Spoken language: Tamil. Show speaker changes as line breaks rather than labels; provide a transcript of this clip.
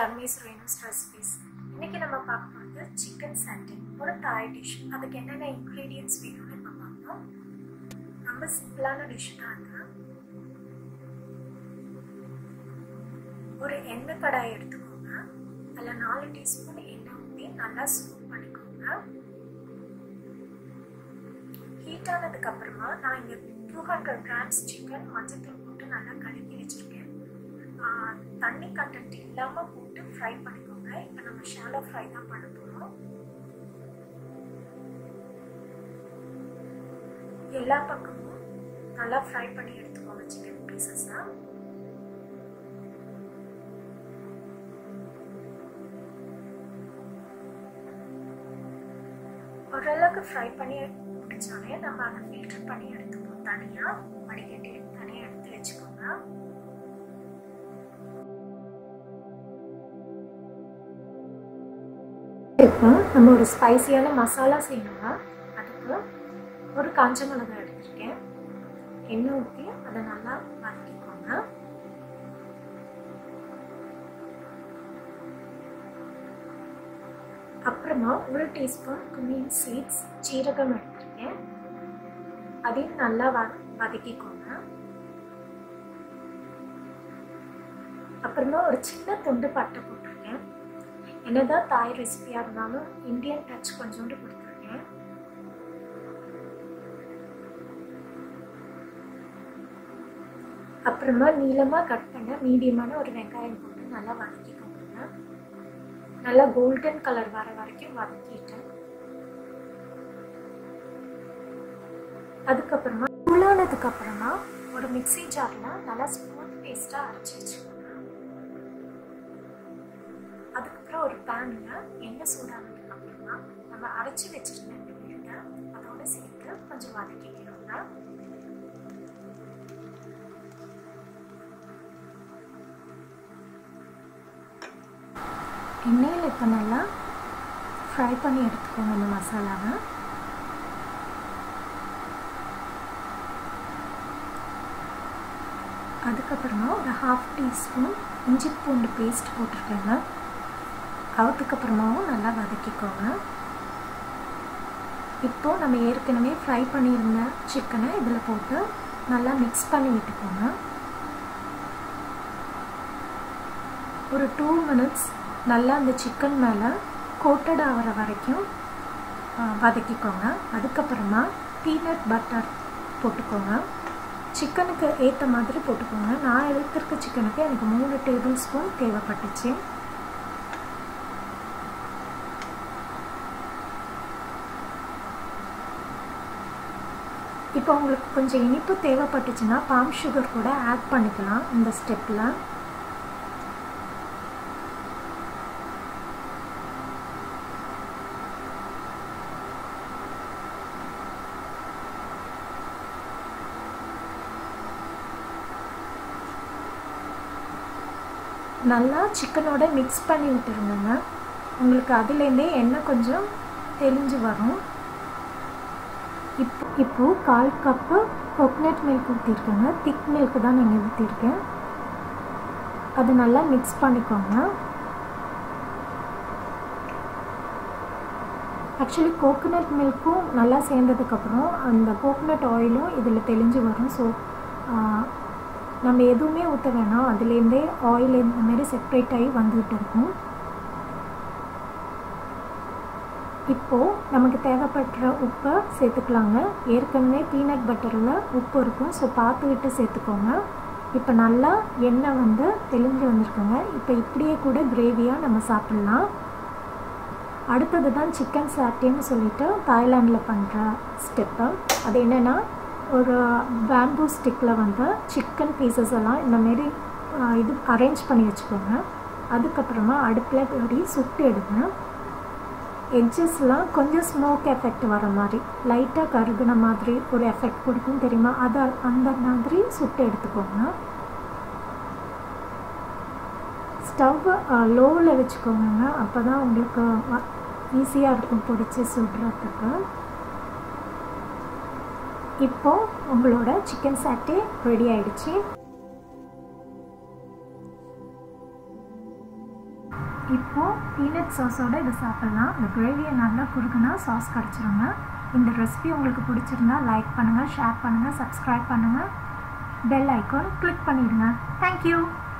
ஷர்மிஸ் ரெயினஸ் ரெசிபிஸ் இன்னைக்கு நம்ம பார்க்க போகிறது சிக்கன் சாண்டன் ஒரு தாய் டிஷ் அதுக்கு என்னென்ன இன்க்ரீடியன்ஸ் வேணும்னு இப்போ பார்ப்போம் ரொம்ப சிம்பிளான டிஷ் தான் அது ஒரு எண்ணெய் கடாய் எடுத்துக்கோங்க அதில் நாலு டீஸ்பூன் எண்ணெய் ஊற்றி நல்லா சூட் பண்ணிக்கோங்க ஹீட் ஆனதுக்கு அப்புறமா நான் இங்கே டூ ஹண்ட்ரட் கிராம்ஸ் சிக்கன் மஞ்சத்தூள் போட்டு நல்லா கலக்கி வச்சுருக்கேன் தண்ணி கண்டென்ட் இல்லாமல் போட்டு ஃப்ரை பண்ணிக்கோங்க இப்போ நம்ம ஷாலோ ஃப்ரை தான் பண்ண போகிறோம் எல்லா பக்கமும் நல்லா ஃப்ரை பண்ணி எடுத்துக்கோங்க சிக்கன் பீசஸை ஓரளவுக்கு ஃப்ரை பண்ணி முடிச்சோடனே நம்ம அதை ஃபில்டர் பண்ணி எடுத்துப்போம் தனியாக வடிகட்டி தனியாக எடுத்து வச்சுக்கோங்க இப்போ நம்ம ஒரு ஸ்பைசியான மசாலா செய்யணும்னா அதுக்கு ஒரு காஞ்ச மிளகாய் எடுத்திருக்கேன் எண்ணெய் ஊற்றி அதை நல்லா வதக்கிக்கோங்க அப்புறமா ஒரு டீஸ்பூன் குமின் சீட்ஸ் சீரகம் எடுத்திருக்கேன் அதையும் நல்லா வ வதக்கிக்கோங்க அப்புறமா ஒரு சின்ன துண்டு பட்டை போட்டிருக்கேன் என்னதான் தாய் ரெசிபியாக இருந்தாலும் இந்தியன் டச் கொஞ்சோண்டு கொடுத்துருக்கேன் அப்புறமா நீளமாக கட் பண்ண மீடியமான ஒரு வெங்காயம் போட்டு நல்லா வதக்கிக்கோங்க நல்லா கோல்டன் கலர் வர வரைக்கும் வதக்கிட்டேன் அதுக்கப்புறமா உள்ளானதுக்கு அப்புறமா ஒரு மிக்சி ஜாரில் நல்லா ஸ்மூத் பேஸ்ட்டாக அரைச்சி வச்சுக்கோங்க அதுக்கப்புறம் ஒரு பேனில் எண்ணெய் சூடானதுக்கு அப்புறமா நம்ம அரைச்சி வச்சிருந்த இந்த விழுதை அதோட சேர்த்து கொஞ்சம் வதக்கிக்கணுங்க எண்ணெயில் இப்போ நல்லா ஃப்ரை பண்ணி எடுத்துக்கோங்க இந்த மசாலாவை அதுக்கப்புறமா ஒரு ஹாஃப் டீஸ்பூன் இஞ்சி பூண்டு பேஸ்ட் போட்டிருக்கேங்க அதுக்கப்புறமாவும் நல்லா வதக்கிக்கோங்க இப்போது நம்ம ஏற்கனவே ஃப்ரை பண்ணியிருந்த சிக்கனை இதில் போட்டு நல்லா மிக்ஸ் பண்ணி விட்டுக்கோங்க ஒரு டூ மினிட்ஸ் நல்லா அந்த சிக்கன் மேலே கோட்டட் ஆகிற வரைக்கும் வதக்கிக்கோங்க அதுக்கப்புறமா பீனட் பட்டர் போட்டுக்கோங்க சிக்கனுக்கு ஏற்ற மாதிரி போட்டுக்கோங்க நான் எடுத்திருக்க சிக்கனுக்கு எனக்கு மூணு டேபிள் ஸ்பூன் தேவைப்பட்டுச்சு இப்போ உங்களுக்கு கொஞ்சம் இனிப்பு தேவைப்பட்டுச்சுன்னா பாம் சுகர் கூட ஆட் பண்ணிக்கலாம் இந்த ஸ்டெப்பில் நல்லா சிக்கனோட மிக்ஸ் பண்ணி விட்டுருங்க உங்களுக்கு அதுலேருந்தே எண்ணெய் கொஞ்சம் தெளிஞ்சு வரும் இப்போ இப்போது கால் கப்பு கோக்னட் மில்க் ஊற்றிருக்கேங்க திக் மில்க் தான் நீங்கள் ஊற்றிருக்கேன் அது நல்லா மிக்ஸ் பண்ணிக்கோங்க ஆக்சுவலி கோகோனட் மில்க்கும் நல்லா சேர்ந்ததுக்கப்புறம் அந்த கோகோனட் ஆயிலும் இதில் தெளிஞ்சு வரும் ஸோ நம்ம எதுவுமே ஊற்ற வேணாம் அதுலேருந்தே ஆயில் இந்த மாதிரி செப்ரேட் ஆகி வந்துகிட்டு இருக்கும் இப்போது நமக்கு தேவைப்படுற உப்பை சேர்த்துக்கலாங்க ஏற்கனவே பீனட் பட்டரில் உப்பு இருக்கும் ஸோ பார்த்துக்கிட்டு சேர்த்துக்கோங்க இப்போ நல்லா எண்ணெய் வந்து தெளிஞ்சு வந்திருக்குங்க இப்போ இப்படியே கூட கிரேவியாக நம்ம சாப்பிட்லாம் அடுத்தது தான் சிக்கன் சாட்டின்னு சொல்லிட்டு தாய்லாண்டில் பண்ணுற ஸ்டெப்பு அது என்னென்னா ஒரு பேம்பூ ஸ்டிக்கில் வந்து சிக்கன் பீசஸ் எல்லாம் இந்தமாரி இது அரேஞ்ச் பண்ணி வச்சுக்கோங்க அதுக்கப்புறமா அடுப்பில் படி சுட்டு எடுங்க எட்ஜஸ்லாம் கொஞ்சம் ஸ்மோக் எஃபெக்ட் வர மாதிரி லைட்டாக கருகுன மாதிரி ஒரு எஃபெக்ட் கொடுக்கும் தெரியுமா அதை அந்த மாதிரி சுட்டு எடுத்துக்கோங்க ஸ்டவ் லோவில் வச்சுக்கோங்க அப்போ தான் உங்களுக்கு ஈஸியாக இருக்கும் பிடிச்சி சுடுறதுக்கு இப்போது உங்களோட சிக்கன் சாட்டே ரெடி ஆயிடுச்சு இப்போது பீனட் சாஸோடு இதை சாப்பிட்லாம் இந்த கிரேவியை நல்லா குறுகுனா சாஸ் கிடச்சிருங்க இந்த ரெசிபி உங்களுக்கு பிடிச்சிருந்தா லைக் பண்ணுங்கள் ஷேர் பண்ணுங்கள் சப்ஸ்கிரைப் பண்ணுங்கள் பெல் ஐக்கான் கிளிக் பண்ணிடுங்க தேங்க்யூ